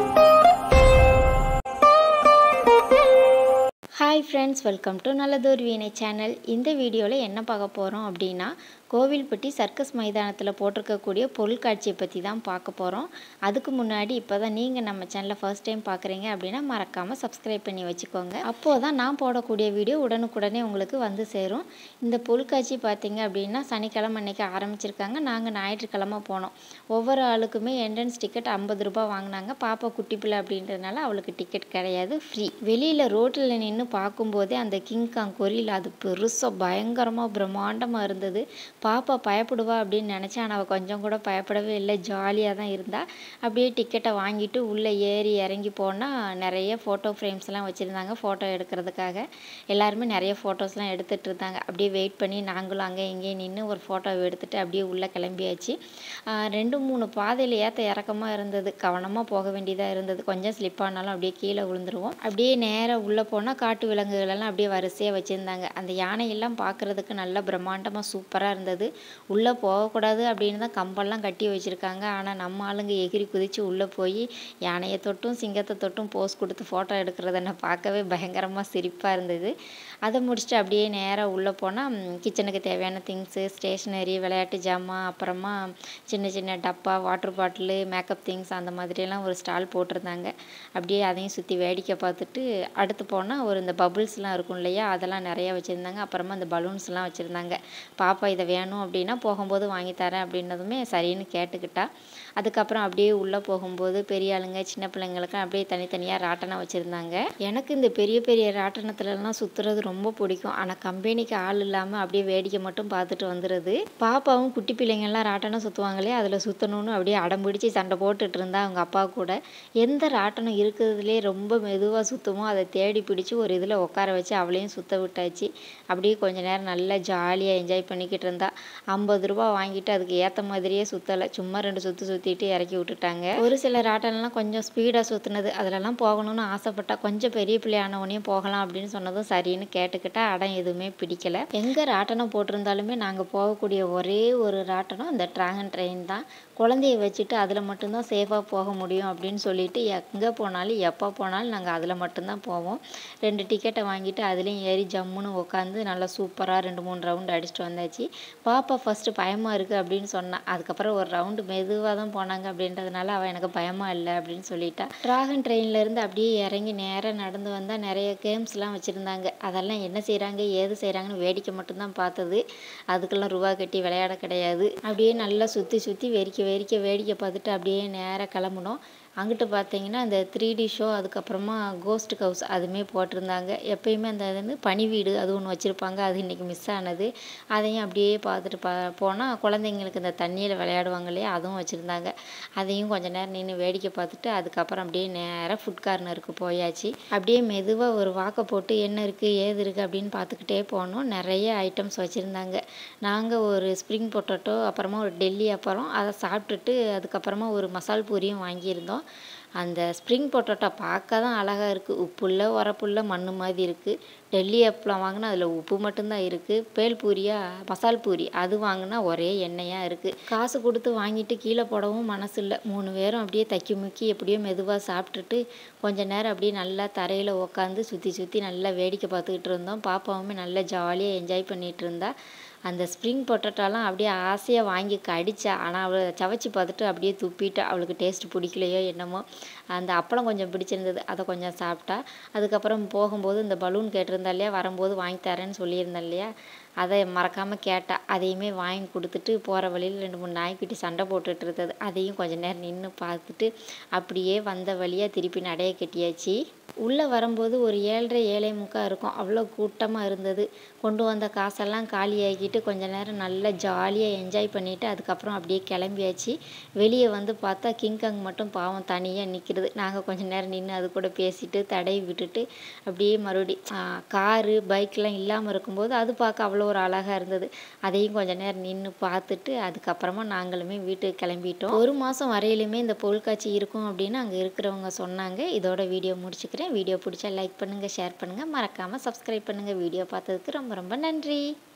hi friends welcome to நல்லதொரு வீணை channel இந்த வீடியோவில் என்ன பார்க்க போகிறோம் அப்படின்னா கோவில்பட்டி சர்க்கஸ் மைதானத்தில் போட்டிருக்கக்கூடிய பொருட்காட்சியை பற்றி தான் பார்க்க போகிறோம் அதுக்கு முன்னாடி இப்போ தான் நீங்கள் நம்ம சேனலை ஃபர்ஸ்ட் டைம் பார்க்குறீங்க அப்படின்னா மறக்காமல் சப்ஸ்கிரைப் பண்ணி வச்சுக்கோங்க அப்போது தான் நான் போடக்கூடிய வீடியோ உடனுக்குடனே உங்களுக்கு வந்து சேரும் இந்த பொருட்காட்சி பார்த்தீங்க அப்படின்னா சனிக்கிழமை அன்னைக்கு ஆரம்பிச்சிருக்காங்க நாங்கள் ஞாயிற்றுக்கிழமை போனோம் ஒவ்வொரு ஆளுக்குமே என்ட்ரன்ஸ் டிக்கெட் ஐம்பது ரூபாய் வாங்கினாங்க பாப்பா குட்டி பிள்ளை அப்படின்றதுனால அவளுக்கு டிக்கெட் கிடையாது ஃப்ரீ வெளியில் ரோட்டில் நின்று பார்க்கும்போதே அந்த கிங் காங் கொரியில் அது பெருசாக பயங்கரமாக பிரம்மாண்டமாக இருந்தது பாப்பா பயப்படுவா அப்படின்னு நினச்சேன் ஆனால் அவள் கொஞ்சம் கூட பயப்படவே இல்லை ஜாலியாக தான் இருந்தா அப்படியே டிக்கெட்டை வாங்கிட்டு உள்ளே ஏறி இறங்கி போனால் நிறைய ஃபோட்டோ ஃப்ரேம்ஸ்லாம் வச்சுருந்தாங்க ஃபோட்டோ எடுக்கிறதுக்காக எல்லாருமே நிறைய ஃபோட்டோஸ்லாம் எடுத்துகிட்டு இருந்தாங்க அப்படியே வெயிட் பண்ணி நாங்களும் அங்கே இங்கேயும் நின்று ஒரு ஃபோட்டோ எடுத்துகிட்டு அப்படியே உள்ளே கிளம்பியாச்சு ஆஹ் ரெண்டு மூணு பாதையில் ஏற்ற இறக்கமாக இருந்தது கவனமாக போக வேண்டியதாக இருந்தது கொஞ்சம் ஸ்லிப் ஆனாலும் அப்படியே கீழே விழுந்துருவோம் அப்படியே நேராக உள்ளே போனால் காட்டு விலங்குகளெல்லாம் அப்படியே வரிசையாக வச்சுருந்தாங்க அந்த யானையெல்லாம் பார்க்குறதுக்கு நல்லா பிரம்மாண்டமாக சூப்பராக இருந்தது உள்ளே போகக்கூடாது அப்படின்னு தான் கம்பெல்லாம் கட்டி வச்சுருக்காங்க ஆனால் நம்ம ஆளுங்க எகிரி குதித்து உள்ளே போய் யானையை தொட்டும் சிங்கத்தை தொட்டும் போஸ் கொடுத்து ஃபோட்டோ எடுக்கிறத நான் பார்க்கவே பயங்கரமாக சிரிப்பாக இருந்தது அதை முடிச்சுட்டு அப்படியே நேராக உள்ளே போனால் கிச்சனுக்கு தேவையான திங்ஸு ஸ்டேஷ்னரி விளையாட்டு ஜாமான் அப்புறமா சின்ன சின்ன டப்பா வாட்டர் பாட்டிலு மேக்கப் திங்ஸ் அந்த மாதிரியெல்லாம் ஒரு ஸ்டால் போட்டிருந்தாங்க அப்படியே அதையும் சுற்றி வேடிக்கை பார்த்துட்டு அடுத்து போனால் ஒரு இந்த பபுள்ஸ்லாம் இருக்கும் இல்லையா அதெல்லாம் நிறையா வச்சுருந்தாங்க அப்புறமா இந்த பலூன்ஸ்லாம் வச்சுருந்தாங்க பாப்பா இதை வேணும் அப்படின்னா போகும்போது வாங்கி தரேன் அப்படின்னதுமே சரின்னு கேட்டுக்கிட்டா அதுக்கப்புறம் அப்படியே உள்ளே போகும்போது பெரிய ஆளுங்க சின்ன பிள்ளைங்களுக்கு அப்படியே தனித்தனியாக ராட்டனம் வச்சுருந்தாங்க எனக்கு இந்த பெரிய பெரிய ராட்டனத்துலலாம் சுற்றுறது ரொம்ப பிடிக்கும் ஆனால் கம்பெனிக்கு ஆள் இல்லாமல் அப்படியே வேடிக்கை மட்டும் பார்த்துட்டு வந்துடுது பாப்பாவும் குட்டி பிள்ளைங்கள்லாம் ராட்டனம் சுற்றுவாங்களே அதில் சுற்றணும்னு அப்படியே அடம் பிடிச்சி சண்டை போட்டுட்டு இருந்தா அவங்க அப்பா கூட எந்த ராட்டனம் இருக்கிறதுலே ரொம்ப மெதுவாக சுற்றுமோ அதை தேடி பிடிச்சி ஒரு இதில் உட்கார வச்சு அவளையும் சுற்ற விட்டாச்சு அப்படியே கொஞ்ச நேரம் நல்லா ஜாலியாக என்ஜாய் பண்ணிக்கிட்டு இருந்தா ஐம்பது ரூபா வாங்கிட்டு அதுக்கு ஏற்ற மாதிரியே சுற்றலை சும்மா ரெண்டு சுற்று சுற்றிட்டு இறக்கி விட்டுட்டாங்க ஒரு சில ராட்டனம்லாம் கொஞ்சம் ஸ்பீடாக சுற்றுனது அதிலலாம் போகணும்னு ஆசைப்பட்டா கொஞ்சம் பெரிய பிள்ளையானவனையும் போகலாம் அப்படின்னு சொன்னதும் சரின்னு கேட்டுக்கிட்டா அடம் எதுவுமே பிடிக்கல எங்கே ராட்டனம் போட்டிருந்தாலுமே நாங்கள் போகக்கூடிய ஒரே ஒரு ராட்டனம் இந்த ட்ராகன் ட்ரெயின் தான் குழந்தைய வச்சுட்டு அதில் மட்டும்தான் சேஃபாக போக முடியும் அப்படின்னு சொல்லிட்டு எங்கே போனாலும் எப்போ போனாலும் நாங்கள் அதில் மட்டும்தான் போவோம் ரெண்டு டிக்கெட்டை வாங்கிட்டு அதுலேயும் ஏறி ஜம்முன்னு உட்காந்து நல்லா சூப்பராக ரெண்டு மூணு ரவுண்டு அடிச்சுட்டு வந்தாச்சு பாப்பா ஃபஸ்ட்டு பயமாக இருக்குது அப்படின்னு சொன்னான் அதுக்கப்புறம் ஒரு ரவுண்டு மெதுவாக தான் போனாங்க அப்படின்றதுனால அவள் எனக்கு பயமாக இல்லை அப்படின்னு சொல்லிட்டா ட்ராகன் ட்ரெயின்லேருந்து அப்படியே இறங்கி நேராக நடந்து வந்தால் நிறைய கேம்ஸ்லாம் வச்சுருந்தாங்க அதெல்லாம் என்ன செய்கிறாங்க ஏது செய்கிறாங்கன்னு வேடிக்கை மட்டும்தான் பார்த்தது அதுக்கெல்லாம் ரூபா கட்டி விளையாட கிடையாது அப்படியே நல்லா சுற்றி சுற்றி வெறிக்க வெறிக்க வேடிக்கை பார்த்துட்டு அப்படியே நேராக கிளம்புனோம் அங்கிட்டு பார்த்தீங்கன்னா அந்த த்ரீ டி ஷோ அதுக்கப்புறமா கோஸ்ட் ஹவுஸ் அதுவுமே போட்டிருந்தாங்க எப்பயுமே அந்த இது வந்து பனி வீடு அது ஒன்று வச்சுருப்பாங்க அது இன்றைக்கி மிஸ் ஆனது அதையும் அப்படியே பார்த்துட்டு பா போனால் குழந்தைங்களுக்கு இந்த தண்ணியில் விளையாடுவாங்க இல்லையா அதுவும் வச்சுருந்தாங்க அதையும் கொஞ்ச நேரம் நின்று வேடிக்கை பார்த்துட்டு அதுக்கப்புறம் அப்படியே நேராக ஃபுட் கார்னருக்கு போயாச்சு அப்படியே மெதுவாக ஒரு வாக்கை போட்டு என்ன இருக்குது ஏது இருக்குது அப்படின்னு பார்த்துக்கிட்டே போனோம் நிறைய ஐட்டம்ஸ் வச்சுருந்தாங்க நாங்கள் ஒரு ஸ்ப்ரிங் பொட்டேட்டோ அப்புறமா ஒரு டெல்லி அப்புறம் அதை சாப்பிட்டுட்டு அதுக்கப்புறமா ஒரு மசால் பூரியும் வாங்கியிருந்தோம் அந்த ஸ்ப்ரிங் பொட்டேட்டோ பார்க்க தான் அழகாக இருக்குது உப்புள்ள உரப்புள்ள மண் மாதிரி இருக்குது டெல்லி அப்பளம் வாங்கினா அதில் உப்பு மட்டும்தான் இருக்குது பேல் பூரியா மசால் பூரி அது வாங்கினா ஒரே எண்ணெயாக இருக்குது காசு கொடுத்து வாங்கிட்டு கீழே போடவும் மனசு இல்லை மூணு பேரும் அப்படியே தக்கி முக்கி எப்படியோ மெதுவாக சாப்பிட்டுட்டு கொஞ்ச நேரம் அப்படியே நல்லா தரையில் உக்காந்து சுற்றி சுற்றி நல்லா வேடிக்கை பார்த்துக்கிட்டு இருந்தோம் பாப்பாவுமே நல்லா ஜாலியாக என்ஜாய் பண்ணிகிட்டு இருந்தா அந்த ஸ்ப்ரிங் பொட்டேட்டோலாம் அப்படியே ஆசையாக வாங்கி கடிச்சா ஆனால் அவள் சவைச்சி பார்த்துட்டு அப்படியே துப்பிட்டா அவளுக்கு டேஸ்ட் பிடிக்கலையோ என்னமோ அந்த அப்பளம் கொஞ்சம் பிடிச்சிருந்தது அதை கொஞ்சம் சாப்பிட்டா அதுக்கப்புறம் போகும்போது இந்த பலூன் கேட்டிருந்தா இல்லையா வரும்போது வாங்கி தரேன்னு சொல்லியிருந்தேன் இல்லையா அதை மறக்காமல் கேட்டா அதையுமே வாங்கி கொடுத்துட்டு போகிற வழியில் ரெண்டு மூணு நாய்க்குட்டி சண்டை போட்டுட்டு இருந்தது அதையும் கொஞ்ச நேரம் நின்று பார்த்துட்டு அப்படியே வந்த வழியாக திருப்பி நடைய கட்டியாச்சு உள்ளே வரும்போது ஒரு ஏழரை ஏழை முக்கால் இருக்கும் அவ்வளோ கூட்டமாக இருந்தது கொண்டு வந்த காசெல்லாம் காலியாக்கிட்டு கொஞ்ச நேரம் நல்லா ஜாலியாக என்ஜாய் பண்ணிவிட்டு அதுக்கப்புறம் அப்படியே கிளம்பியாச்சு வெளியே வந்து பார்த்தா கிங்காங் மட்டும் பாவம் தனியாக நிற்கிறது நாங்கள் கொஞ்ச நேரம் நின்று அது கூட பேசிட்டு தடவி விட்டுட்டு அப்படியே மறுபடி காரு பைக்லாம் இல்லாமல் இருக்கும்போது அது பார்க்க அவ்வளோ ஒரு அழகாக இருந்தது அதையும் கொஞ்ச நேரம் நின்று பார்த்துட்டு அதுக்கப்புறமா நாங்களுமே வீட்டுக்கு கிளம்பிட்டோம் ஒரு மாதம் வரையிலுமே இந்த பொருட்காட்சி இருக்கும் அப்படின்னு அங்கே இருக்கிறவங்க சொன்னாங்க இதோட வீடியோ முடிச்சுக்கிறேன் வீடியோ பிடிச்சா லைக் பண்ணுங்கள் ஷேர் பண்ணுங்கள் மறக்காமல் சப்ஸ்கிரைப் பண்ணுங்கள் வீடியோ பார்த்ததுக்கு ரொம்ப ரொம்ப நன்றி